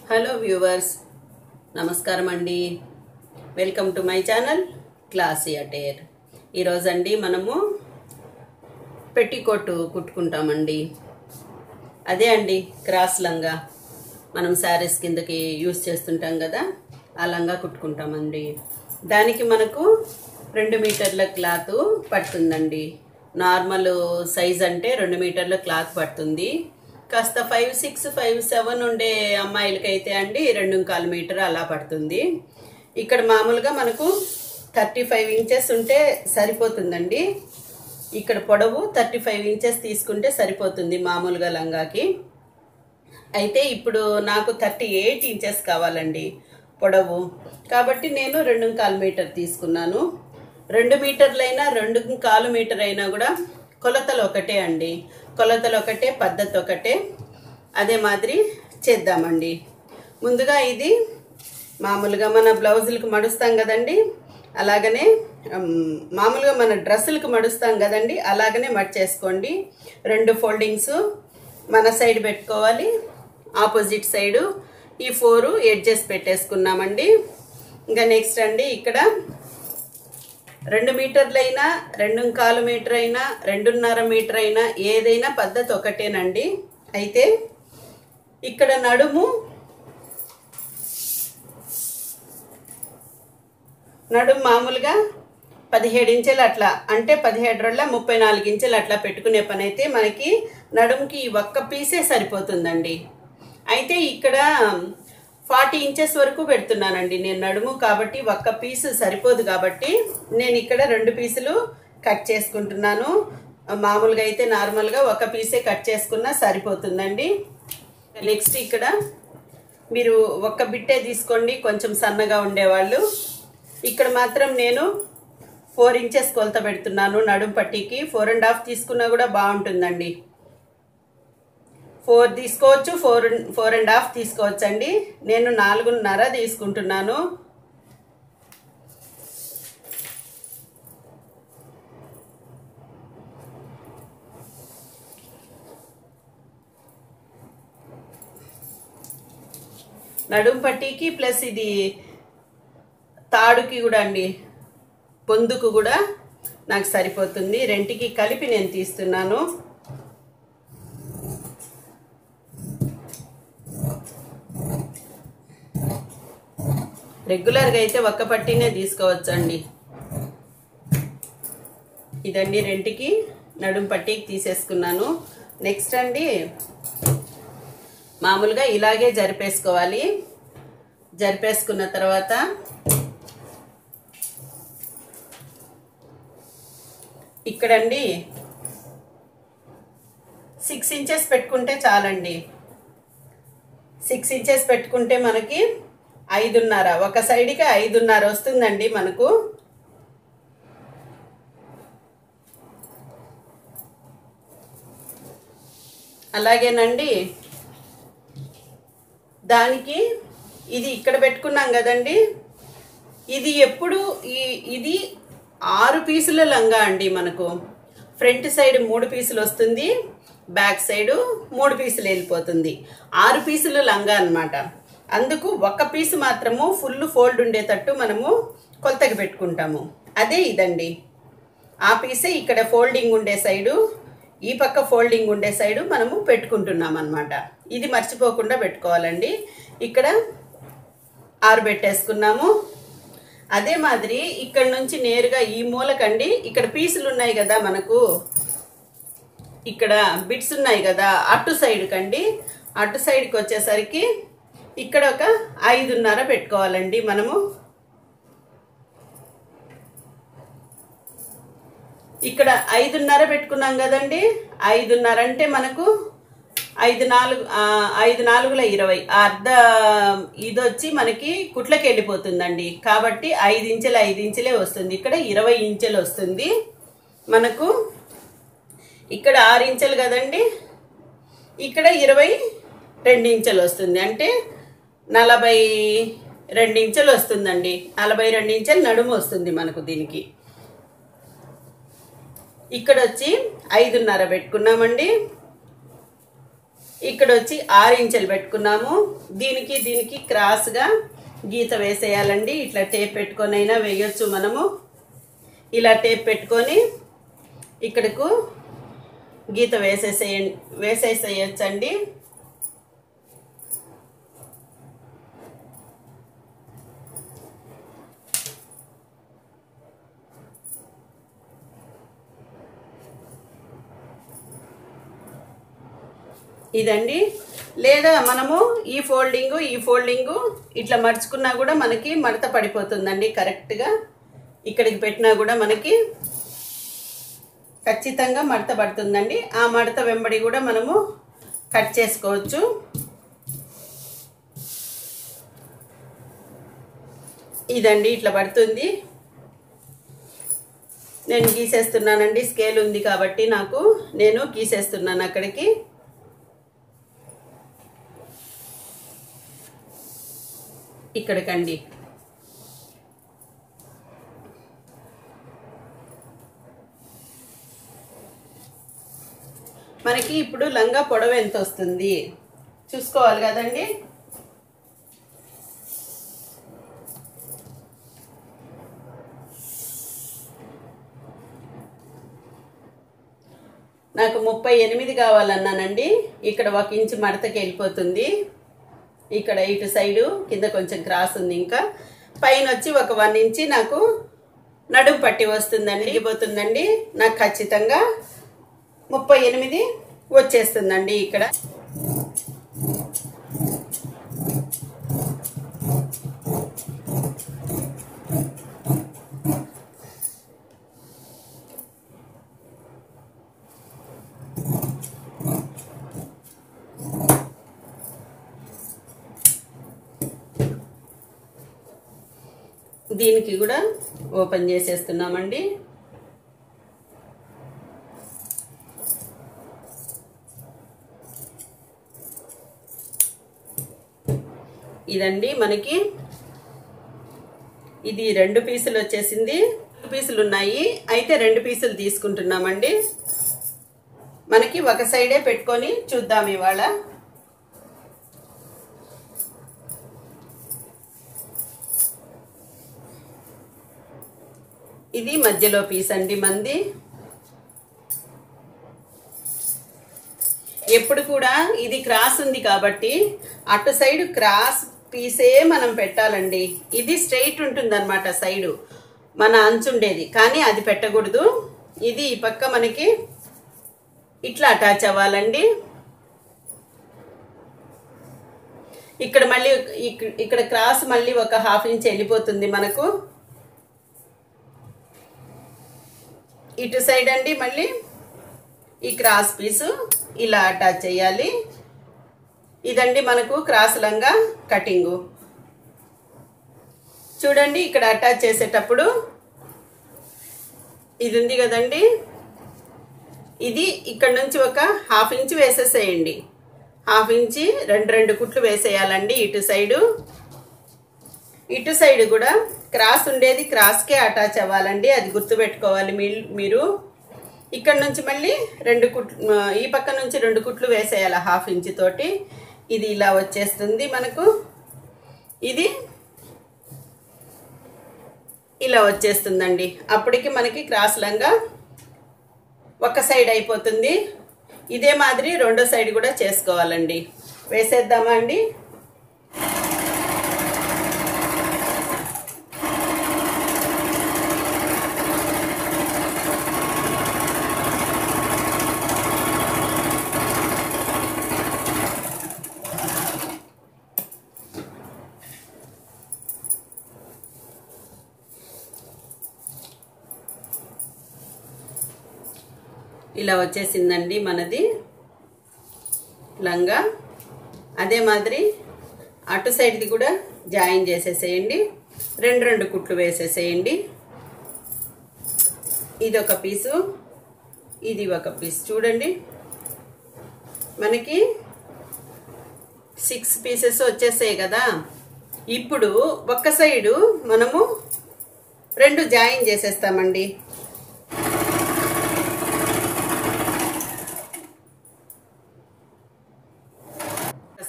hello viewers నమస్కారం అండి welcome to my channel Classy Attire ఈరోజండి మనము పెట్టికోట్ కుట్టుకుంటామండి అదే అండి క్రాస్ లంగా మనం శారీస్ కిందకి యూస్ చేస్తుంటాం కదా ఆ లంగా కుట్టుకుంటామండి దానికి మనకు రెండు మీటర్ల క్లాత్ పడుతుందండి నార్మల్ సైజ్ అంటే రెండు మీటర్ల క్లాత్ పడుతుంది కాస్త ఫైవ్ సిక్స్ ఫైవ్ సెవెన్ ఉండే అమ్మాయిలకైతే అండి రెండు కాలు మీటర్ అలా పడుతుంది ఇక్కడ మామూలుగా మనకు థర్టీ ఫైవ్ ఇంచెస్ ఉంటే సరిపోతుందండి ఇక్కడ పొడవు థర్టీ ఫైవ్ ఇంచెస్ తీసుకుంటే సరిపోతుంది మామూలుగా లంగాకి అయితే ఇప్పుడు నాకు థర్టీ ఎయిట్ ఇంచెస్ కావాలండి పొడవు కాబట్టి నేను రెండు కాలు మీటర్ తీసుకున్నాను రెండు మీటర్లైనా రెండు కాలు మీటర్ అయినా కూడా కొలతలు ఒకటే అండి కొలతలు ఒకటే పద్ధతి ఒకటే అదే మాదిరి చేద్దామండి ముందుగా ఇది మామూలుగా మన బ్లౌజులకు మడుస్తాం కదండి అలాగనే ఉమ్, మామూలుగా మన డ్రెస్సులకు మడుస్తాం కదండి అలాగనే మడిచేసుకోండి రెండు ఫోల్డింగ్స్ మన సైడ్ పెట్టుకోవాలి ఆపోజిట్ సైడు ఈ ఫోరు ఎడ్జెస్ పెట్టేసుకున్నామండి ఇంకా నెక్స్ట్ అండి ఇక్కడ రెండు మీటర్లైనా రెండు కాలు మీటర్ అయినా రెండున్నర మీటర్ అయినా ఏదైనా పద్ధతి ఒకటేనండి అయితే ఇక్కడ నడుము నడుము మామూలుగా పదిహేడు ఇంచెలు అట్లా అంటే పదిహేడు రోజుల ముప్పై నాలుగు ఇంచెలు అట్లా పెట్టుకునే పని అయితే మనకి నడుముకి ఈ ఒక్క పీసే సరిపోతుందండి అయితే ఇక్కడ ఫార్టీ ఇంచెస్ వరకు పెడుతున్నానండి నేను నడుము కాబట్టి ఒక్క పీసు సరిపోదు కాబట్టి నేను ఇక్కడ రెండు పీసులు కట్ చేసుకుంటున్నాను మామూలుగా అయితే నార్మల్గా ఒక పీసే కట్ చేసుకున్నా సరిపోతుందండి నెక్స్ట్ ఇక్కడ మీరు ఒక్క బిట్టే తీసుకోండి కొంచెం సన్నగా ఉండేవాళ్ళు ఇక్కడ మాత్రం నేను ఫోర్ ఇంచెస్ కొలత పెడుతున్నాను నడుం పట్టీకి ఫోర్ అండ్ హాఫ్ తీసుకున్నా కూడా బాగుంటుందండి ఫోర్ తీసుకోవచ్చు ఫోర్ ఫోర్ అండ్ హాఫ్ తీసుకోవచ్చు అండి నేను నాలుగున్నర తీసుకుంటున్నాను నడుం పట్టీకి ప్లస్ ఇది తాడుకి కూడా అండి పొందుకు కూడా నాకు సరిపోతుంది రెంటికి కలిపి నేను తీస్తున్నాను రెగ్యులర్గా అయితే ఒక్క పట్టీనే తీసుకోవచ్చండి ఇదండి రెంటికి నడుం పట్టీకి తీసేసుకున్నాను నెక్స్ట్ అండి మామూలుగా ఇలాగే జరిపేసుకోవాలి జరిపేసుకున్న తర్వాత ఇక్కడండి సిక్స్ ఇంచెస్ పెట్టుకుంటే చాలండి సిక్స్ ఇంచెస్ పెట్టుకుంటే మనకి ఐదున్నర ఒక సైడ్కి ఐదున్నర వస్తుందండి మనకు అలాగేనండి దానికి ఇది ఇక్కడ పెట్టుకున్నాం కదండి ఇది ఎప్పుడు ఈ ఇది ఆరు పీసుల లంగా అండి మనకు ఫ్రంట్ సైడ్ మూడు పీసులు వస్తుంది బ్యాక్ సైడ్ మూడు పీసులు వెళ్ళిపోతుంది ఆరు పీసుల లంగా అన్నమాట అందుకు ఒక పీసు మాత్రము ఫుల్ ఫోల్డ్ ఉండేటట్టు మనము కొలతకి పెట్టుకుంటాము అదే ఇదండి ఆ పీసే ఇక్కడ ఫోల్డింగ్ ఉండే సైడు ఈ పక్క ఫోల్డింగ్ ఉండే సైడు మనము పెట్టుకుంటున్నాం అనమాట ఇది మర్చిపోకుండా పెట్టుకోవాలండి ఇక్కడ ఆరబెట్టేసుకున్నాము అదే మాదిరి ఇక్కడ నుంచి నేరుగా ఈ మూలకండి ఇక్కడ పీసులు ఉన్నాయి కదా మనకు ఇక్కడ బిట్స్ ఉన్నాయి కదా అటు సైడ్ కండి అటు సైడ్కి వచ్చేసరికి ఇక్కడ ఒక ఐదున్నర పెట్టుకోవాలండి మనము ఇక్కడ ఐదున్నర పెట్టుకున్నాం కదండి ఐదున్నర అంటే మనకు ఐదు నాలుగు ఆ, ఐదు నాలుగుల ఇరవై ఆ అర్ధ ఇది వచ్చి మనకి కుట్లకి వెళ్ళిపోతుందండి కాబట్టి ఐదు ఇంచెలు ఐదు ఇంచెలే వస్తుంది ఇక్కడ ఇరవై ఇంచెలు వస్తుంది మనకు ఇక్కడ ఆరు ఇంచెలు కదండి ఇక్కడ ఇరవై రెండు ఇంచెలు వస్తుంది అంటే నలభై రెండు ఇంచెలు వస్తుందండి నలభై రెండు ఇంచెలు నడుము వస్తుంది మనకు దీనికి ఇక్కడ వచ్చి ఐదున్నర పెట్టుకున్నామండి ఇక్కడ వచ్చి ఆరు ఇంచులు పెట్టుకున్నాము దీనికి దీనికి క్రాస్గా గీత వేసేయాలండి ఇట్లా టేప్ పెట్టుకొని అయినా వేయొచ్చు మనము ఇలా టేప్ పెట్టుకొని ఇక్కడకు గీత వేసేసేయండి వేసేసేయచ్చండి ఇదండి లేదా మనము ఈ ఫోల్డింగ్ ఈ ఫోల్డింగ్ ఇట్లా మడుచుకున్నా కూడా మనకి మడత పడిపోతుందండి కరెక్ట్గా ఇక్కడికి పెట్టినా కూడా మనకి ఖచ్చితంగా మడత పడుతుందండి ఆ మడత వెంబడి కూడా మనము కట్ చేసుకోవచ్చు ఇదండి ఇట్లా పడుతుంది నేను గీసేస్తున్నానండి స్కేల్ ఉంది కాబట్టి నాకు నేను గీసేస్తున్నాను అక్కడికి ఇక్కడికండి మనకి ఇప్పుడు లంగా పొడవు ఎంత వస్తుంది చూసుకోవాలి కదండి నాకు ముప్పై ఎనిమిది కావాలన్నానండి ఇక్కడ ఒక ఇంచు మడతకి వెళ్ళిపోతుంది ఇక్కడ ఇటు సైడు కింద కొంచెం క్రాస్ ఉంది ఇంకా పైన వచ్చి ఒక వన్ ఇంచి నాకు నడుము పట్టి వస్తుందండి ఇగిపోతుందండి నాకు ఖచ్చితంగా ముప్పై ఎనిమిది వచ్చేస్తుందండి ఇక్కడ దీనికి కూడా ఓపెన్ చేసేస్తున్నామండి ఇదండి మనకి ఇది రెండు పీసులు వచ్చేసింది రెండు పీసులు ఉన్నాయి అయితే రెండు పీసులు తీసుకుంటున్నామండి మనకి ఒక సైడే పెట్టుకొని చూద్దాం ఇవాళ ఇది మధ్యలో పీస్ అండి మంది ఎప్పుడు కూడా ఇది క్రాస్ ఉంది కాబట్టి అటు సైడ్ క్రాస్ పీసే మనం పెట్టాలండి ఇది స్ట్రైట్ ఉంటుంది అనమాట సైడు మన అంచుండేది కానీ అది పెట్టకూడదు ఇది ఈ పక్క మనకి ఇట్లా అటాచ్ అవ్వాలండి ఇక్కడ మళ్ళీ ఇక్- ఇక్కడ క్రాస్ మళ్ళీ ఒక హాఫ్ ఇంచ్ వెళ్ళిపోతుంది మనకు ఇటు సైడ్ అండి మళ్ళీ ఈ క్రాస్ పీసు ఇలా అటాచ్ చేయాలి ఇదండి మనకు క్రాస్ లంగా కటింగు చూడండి ఇక్కడ అటాచ్ చేసేటప్పుడు ఇది ఉంది కదండి ఇది ఇక్కడ నుంచి ఒక హాఫ్ ఇంచ్ వేసేసేయండి హాఫ్ ఇంచి రెండు రెండు కుట్లు వేసేయాలండి ఇటు సైడు ఇటు సైడ్ కూడా క్రాస్ ఉండేది క్రాస్కే అటాచ్ అవ్వాలండి అది గుర్తుపెట్టుకోవాలి మీ మీరు ఇక్కడ నుంచి మళ్ళీ రెండు కుట్లు ఈ పక్క నుంచి రెండు కుట్లు వేసేయాలి హాఫ్ ఇంచ్ తోటి ఇది ఇలా వచ్చేస్తుంది మనకు ఇది ఇలా వచ్చేస్తుందండి అప్పటికి మనకి క్రాస్ లంగా ఒక సైడ్ అయిపోతుంది ఇదే మాదిరి రెండో సైడ్ కూడా చేసుకోవాలండి వేసేద్దామా అండి ఇలా వచ్చేసిందండి మనది లంగా అదే మాదిరి అటు సైడ్ది కూడా జాయిన్ చేసేసేయండి రెండు రెండు కుట్లు వేసేసేయండి ఇది ఒక పీసు ఇది ఒక పీస్ చూడండి మనకి సిక్స్ పీసెస్ వచ్చేసాయి కదా ఇప్పుడు ఒక్క సైడు మనము రెండు జాయిన్ చేసేస్తామండి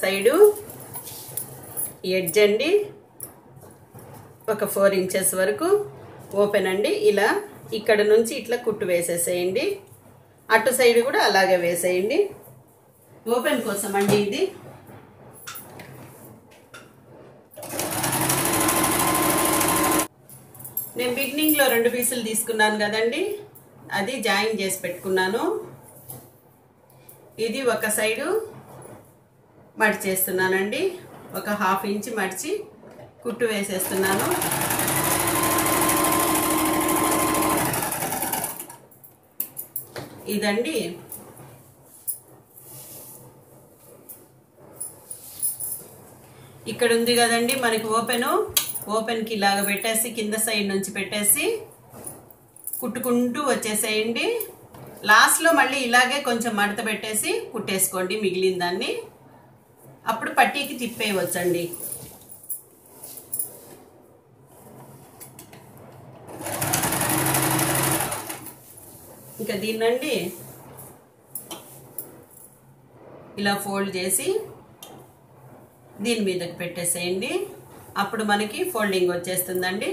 సైడు ఎడ్జ్ అండి ఒక ఫోర్ ఇంచెస్ వరకు ఓపెన్ అండి ఇలా ఇక్కడ నుంచి ఇట్లా కుట్టు వేసేసేయండి అటు సైడ్ కూడా అలాగే వేసేయండి ఓపెన్ కోసం అండి ఇది నేను బిగినింగ్లో రెండు పీసులు తీసుకున్నాను కదండి అది జాయిన్ చేసి పెట్టుకున్నాను ఇది ఒక సైడు మడిచేస్తున్నానండి ఒక హాఫ్ ఇంచ్ మడిచి కుట్టు వేసేస్తున్నాను ఇదండి ఇక్కడ ఉంది కదండి మనకి ఓపెన్ ఓపెన్కి ఇలాగ పెట్టేసి కింద సైడ్ నుంచి పెట్టేసి కుట్టుకుంటూ వచ్చేసేయండి లాస్ట్లో మళ్ళీ ఇలాగే కొంచెం మడత పెట్టేసి కుట్టేసుకోండి మిగిలిన దాన్ని అప్పుడు పట్టీకి తిప్పేయవచ్చండి ఇంకా దీన్నండి ఇలా ఫోల్డ్ చేసి దీని మీదకి పెట్టేసేయండి అప్పుడు మనకి ఫోల్డింగ్ వచ్చేస్తుందండి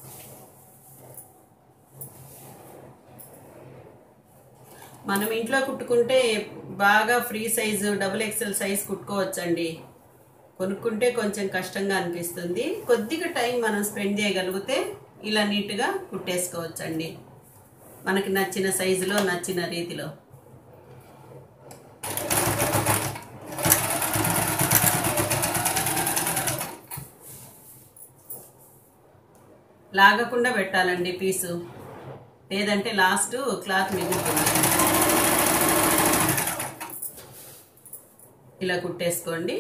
మనం ఇంట్లో కుట్టుకుంటే బాగా free size double XL size కుట్టుకోవచ్చండి కొనుక్కుంటే కొంచెం కష్టంగా అనిపిస్తుంది కొద్దిగా టైం మనం స్పెండ్ చేయగలిగితే ఇలా నీట్గా కుట్టేసుకోవచ్చండి మనకి నచ్చిన సైజులో నచ్చిన రీతిలో లాగకుండా పెట్టాలండి పీసు లేదంటే లాస్ట్ క్లాత్ మిగులుతుంది ఇలా కుట్టేసుకోండి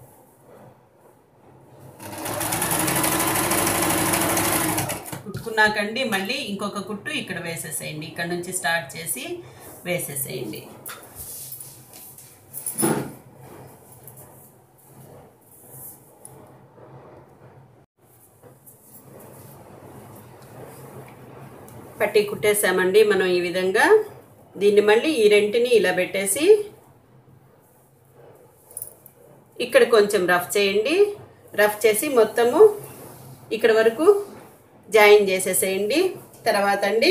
కుట్టుకున్నాకండి మళ్ళీ ఇంకొక కుట్టు ఇక్కడ వేసేసేయండి ఇక్కడ నుంచి స్టార్ట్ చేసి వేసేసేయండి పట్టి కుట్టేసామండి మనం ఈ విధంగా దీన్ని మళ్ళీ ఈ రెంటిని ఇలా పెట్టేసి ఇక్కడ కొంచెం రఫ్ చేయండి రఫ్ చేసి మొత్తము ఇక్కడ వరకు జాయిన్ చేసేసేయండి తర్వాత అండి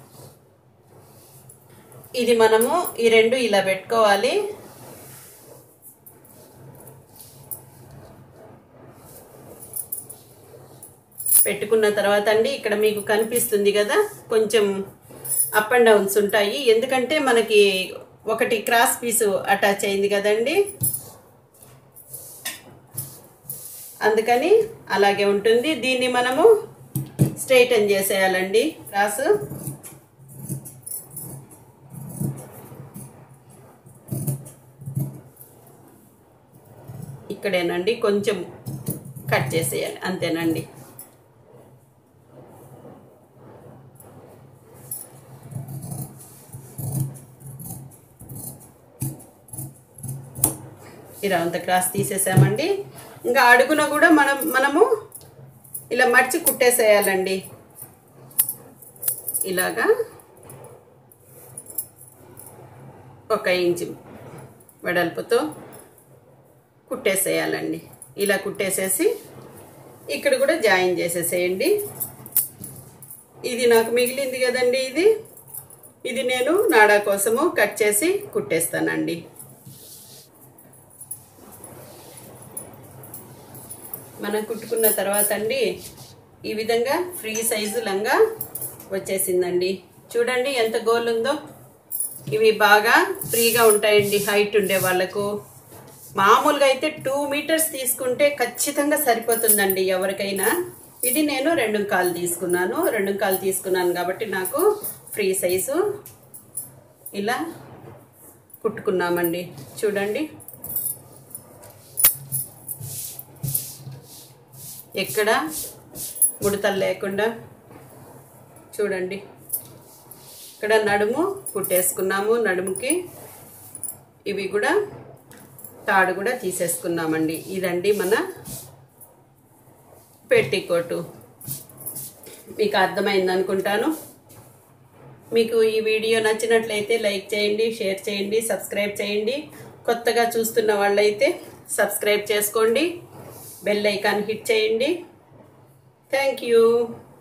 ఇది మనము ఈ రెండు ఇలా పెట్టుకోవాలి పెట్టుకున్న తర్వాత అండి ఇక్కడ మీకు కనిపిస్తుంది కదా కొంచెం అప్ అండ్ డౌన్స్ ఉంటాయి ఎందుకంటే మనకి ఒకటి క్రాస్ పీసు అటాచ్ అయింది కదండి అందుకని అలాగే ఉంటుంది దీన్ని మనము స్ట్రైటన్ చేసేయాలండి క్రాస్ ఇక్కడేనండి కొంచెం కట్ చేసేయాలి అంతేనండి ఇలా అంత క్రాస్ తీసేసామండి ఇంకా అడుగున కూడా మనం మనము ఇలా మర్చి కుట్టేసేయాలండి ఇలాగా ఒక ఇంచు వెడల్పుతో కుట్టేసేయాలండి ఇలా కుట్టేసేసి ఇక్కడ కూడా జాయిన్ చేసేసేయండి ఇది నాకు మిగిలింది కదండి ఇది ఇది నేను నాడా కోసము కట్ చేసి కుట్టేస్తానండి మనం కుట్టుకున్న తర్వాత అండి ఈ విధంగా ఫ్రీ సైజు లంగా వచ్చేసిందండి చూడండి ఎంత గోల్ ఉందో ఇవి బాగా ఫ్రీగా ఉంటాయండి హైట్ ఉండే వాళ్ళకు మామూలుగా అయితే టూ మీటర్స్ తీసుకుంటే ఖచ్చితంగా సరిపోతుందండి ఎవరికైనా ఇది నేను రెండు కాలు తీసుకున్నాను రెండు కాలు తీసుకున్నాను కాబట్టి నాకు ఫ్రీ సైజు ఇలా కుట్టుకున్నామండి చూడండి ఎక్కడ ముడతలు లేకుండా చూడండి ఇక్కడ నడుము కుట్టేసుకున్నాము నడుముకి ఇవి కూడా తాడు కూడా తీసేసుకున్నామండి ఇదండి మన పెట్టికోటు మీకు అర్థమైంది అనుకుంటాను మీకు ఈ వీడియో నచ్చినట్లయితే లైక్ చేయండి షేర్ చేయండి సబ్స్క్రైబ్ చేయండి కొత్తగా చూస్తున్న వాళ్ళైతే సబ్స్క్రైబ్ చేసుకోండి బెల్ ఐకాన్ హిట్ చేయండి థ్యాంక్ యూ